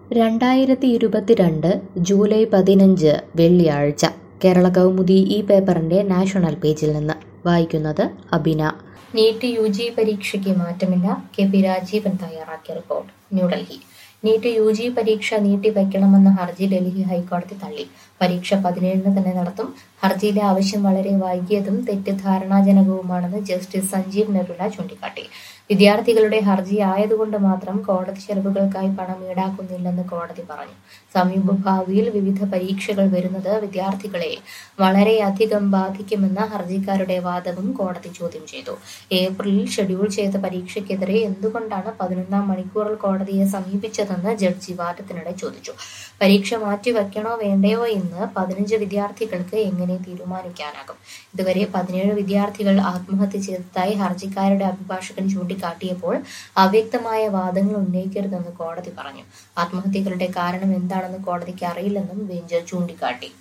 രണ്ടായിരത്തി ഇരുപത്തിരണ്ട് ജൂലൈ പതിനഞ്ച് വെള്ളിയാഴ്ച കേരള കൗമുദി ഈ പേപ്പറിന്റെ നാഷണൽ പേജിൽ നിന്ന് വായിക്കുന്നത് അബിന നീറ്റ് യു ജി പരീക്ഷയ്ക്ക് മാറ്റമില്ല കെ പി രാജീവൻ തയ്യാറാക്കിയ report New Delhi NEET U G പരീക്ഷ നീട്ടിവയ്ക്കണമെന്ന ഹർജി ഡൽഹി ഹൈക്കോടതി തള്ളി പരീക്ഷ പതിനേഴിന് തന്നെ നടത്തും ഹർജിയിലെ ആവശ്യം വളരെ വൈകിയതും തെറ്റിദ്ധാരണാജനകവുമാണെന്ന് ജസ്റ്റിസ് സഞ്ജീവ് നെറുല ചൂണ്ടിക്കാട്ടി വിദ്യാർത്ഥികളുടെ ഹർജി ആയതുകൊണ്ട് മാത്രം കോടതി ചെലവുകൾക്കായി പണം ഈടാക്കുന്നില്ലെന്ന് കോടതി പറഞ്ഞു സമീപ ഭാവിയിൽ വിവിധ പരീക്ഷകൾ വരുന്നത് വിദ്യാർത്ഥികളെ വളരെയധികം ബാധിക്കുമെന്ന ഹർജിക്കാരുടെ വാദവും കോടതി ചോദ്യം ചെയ്തു ഏപ്രിലിൽ ഷെഡ്യൂൾ ചെയ്ത പരീക്ഷയ്ക്കെതിരെ എന്തുകൊണ്ടാണ് പതിനൊന്നാം മണിക്കൂറിൽ കോടതിയെ സമീപിച്ചതെന്ന് ജഡ്ജി വാദത്തിനിടെ ചോദിച്ചു പരീക്ഷ മാറ്റിവെക്കണോ വേണ്ടയോ എന്ന് പതിനഞ്ച് വിദ്യാർത്ഥികൾക്ക് എങ്ങനെ തീരുമാനിക്കാനാകും ഇതുവരെ പതിനേഴ് വിദ്യാർത്ഥികൾ ആത്മഹത്യ ചെയ്തതായി ഹർജിക്കാരുടെ അഭിഭാഷകൻ ചൂണ്ടിക്കാട്ടിയപ്പോൾ അവ്യക്തമായ വാദങ്ങൾ ഉന്നയിക്കരുതെന്ന് കോടതി പറഞ്ഞു ആത്മഹത്യകളുടെ കാരണം എന്താണെന്ന് കോടതിക്ക് അറിയില്ലെന്നും ബെഞ്ച് ചൂണ്ടിക്കാട്ടി